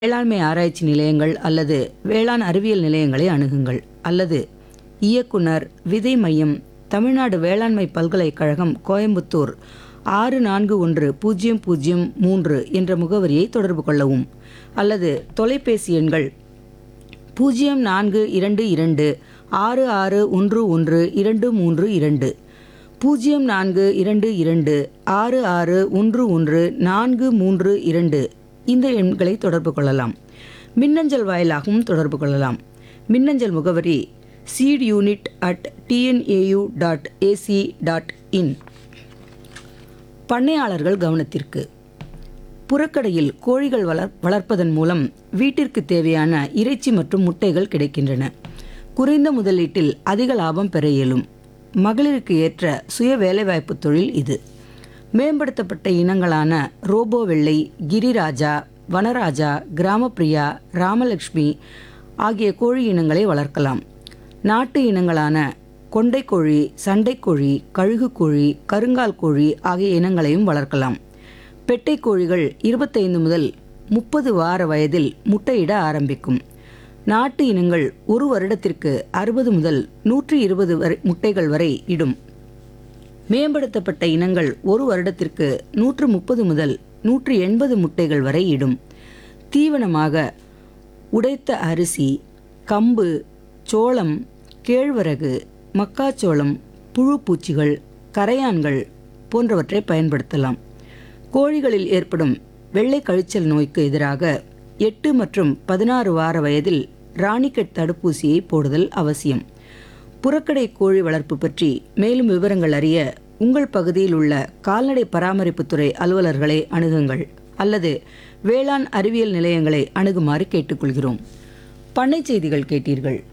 வேளாண்மை ஆராய்ச்சி நிலையங்கள் அல்லது வேளாண் அறிவியல் நிலையங்களை அணுகுங்கள் அல்லது இயக்குனர் விதை மையம் தமிழ்நாடு வேளாண்மை பல்கலைக்கழகம் கோயம்புத்தூர் ஆறு நான்கு ஒன்று பூஜ்ஜியம் பூஜ்ஜியம் மூன்று என்ற முகவரியை தொடர்பு கொள்ளவும் அல்லது தொலைபேசி எண்கள் பூஜ்ஜியம் நான்கு இரண்டு இரண்டு ஆறு ஆறு ஒன்று ஒன்று இரண்டு மூன்று இரண்டு பூஜ்ஜியம் நான்கு இரண்டு இரண்டு ஆறு ஆறு ஒன்று ஒன்று நான்கு மூன்று இரண்டு இந்த எண்களை தொடர்பு கொள்ளலாம் மின்னஞ்சல் வாயிலாகவும் தொடர்பு கொள்ளலாம் மின்னஞ்சல் முகவரி seat unit at TNAU dot AC dot in பண்ணையாளர்கள் கவனத்திற்கு புறக்கடையில் கோழிகள் வளர் வளர்ப்பதன் மூலம் வீட்டிற்கு தேவையான இறைச்சி மற்றும் முட்டைகள் கிடைக்கின்றன குறைந்த முதலீட்டில் அதிக லாபம் பெற இயலும் மகளிருக்கு ஏற்ற சுய வேலைவாய்ப்பு தொழில் இது மேம்படுத்தப்பட்ட இனங்களான ரோபோ வெள்ளை கிரிராஜா வனராஜா கிராமப்பிரியா ராமலட்சுமி ஆகிய கோழி இனங்களை வளர்க்கலாம் நாட்டு இனங்களான கொண்டைக்கோழி சண்டைக்கோழி கழுகுக்கோழி கருங்கால் கோழி ஆகிய இனங்களையும் வளர்க்கலாம் பெட்டை கோழிகள் இருபத்தைந்து முதல் முப்பது வார வயதில் முட்டையிட ஆரம்பிக்கும் நாட்டு இனங்கள் ஒரு வருடத்திற்கு அறுபது முதல் நூற்றி இருபது வரை முட்டைகள் வரை இடும் மேம்படுத்தப்பட்ட இனங்கள் ஒரு வருடத்திற்கு நூற்று முப்பது முதல் நூற்று எண்பது முட்டைகள் வரை இடும் தீவனமாக உடைத்த அரிசி கம்பு சோளம் கேழ்வரகு மக்காச்சோளம் புழு பூச்சிகள் கரையான்கள் போன்றவற்றை பயன்படுத்தலாம் கோழிகளில் ஏற்படும் வெள்ளை கழிச்சல் நோய்க்கு எதிராக எட்டு மற்றும் பதினாறு வார வயதில் ராணிக்கெட் தடுப்பூசியை போடுதல் அவசியம் புறக்கடை கோழி வளர்ப்பு பற்றி மேலும் விவரங்கள் அறிய உங்கள் பகுதியில் உள்ள கால்நடை பராமரிப்புத்துறை அலுவலர்களை அணுகுங்கள் அல்லது வேளாண் அறிவியல் நிலையங்களை அணுகுமாறு கேட்டுக்கொள்கிறோம் பண்ணை செய்திகள் கேட்டீர்கள்